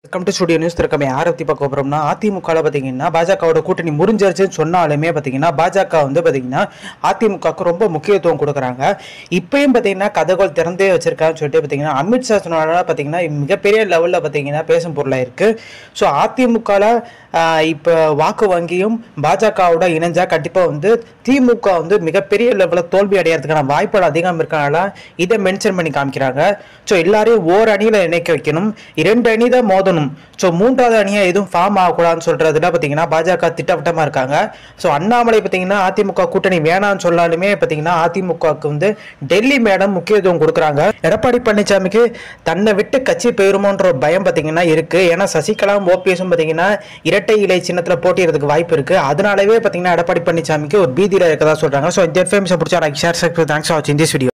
welcome to studio news திறக்கமே யாரை பற்றி பார்க்க போகிறோம்னா அதிமுகவில் பார்த்தீங்கன்னா பாஜகவோட கூட்டணி முறிஞ்சிருச்சுன்னு சொன்னாலுமே பார்த்தீங்கன்னா பாஜக வந்து பார்த்தீங்கன்னா அதிமுகவுக்கு ரொம்ப முக்கியத்துவம் கொடுக்குறாங்க இப்பயும் பார்த்தீங்கன்னா கதகோல் திறந்தே வச்சிருக்கான்னு சொல்லிட்டு பார்த்தீங்கன்னா அமித்ஷா சொன்னால பார்த்தீங்கன்னா மிகப்பெரிய லெவலில் பார்த்தீங்கன்னா பேசும் பொருளாக இருக்குது ஸோ அதிமுகவில் இப்போ வாக்கு வங்கியும் பாஜகவோட இணைஞ்சா கண்டிப்பாக வந்து திமுக வந்து மிகப்பெரிய லெவலில் தோல்வி அடையிறதுக்கான வாய்ப்புகள் அதிகம் இருக்கனால இதை மென்ஷன் பண்ணி காமிக்கிறாங்க ஸோ எல்லாரையும் ஓர் அணியில் இணைக்க வைக்கணும் இரண்டு அணி தான் மோதணும் ஸோ மூன்றாவது அணியாக எதுவும் ஃபார்ம் ஆகக்கூடாதுன்னு சொல்கிறதுல பார்த்தீங்கன்னா பாஜக திட்டவட்டமாக இருக்காங்க ஸோ அண்ணாமலை பார்த்தீங்கன்னா அதிமுக கூட்டணி வேணாம்னு சொன்னாலுமே பார்த்தீங்கன்னா அதிமுகவுக்கு வந்து டெல்லி மேடம் முக்கியத்துவம் கொடுக்குறாங்க எடப்பாடி பழனிசாமிக்கு தன்னை விட்டு கட்சி போயிருமோன்ற ஒரு பயம் பார்த்தீங்கன்னா இருக்கு ஏன்னா சசிகலா ஓபிஎஸும் பார்த்தீங்கன்னா இரட்டை இலை சின்னத்தில் போட்டியிறதுக்கு வாய்ப்பு இருக்கு அதனாலவே பார்த்தீங்கன்னா எடப்பாடி பழனிசாமிக்கு ஒரு பீதியில் இருக்கதா சொல்றாங்க ஸோ இந்த இன்ஃபர்மேஷன் பிடிச்சா லைக் ஷேர் தேங்க்ஸ் ஃபார் வாட்சிங் திஸ் வீடியோ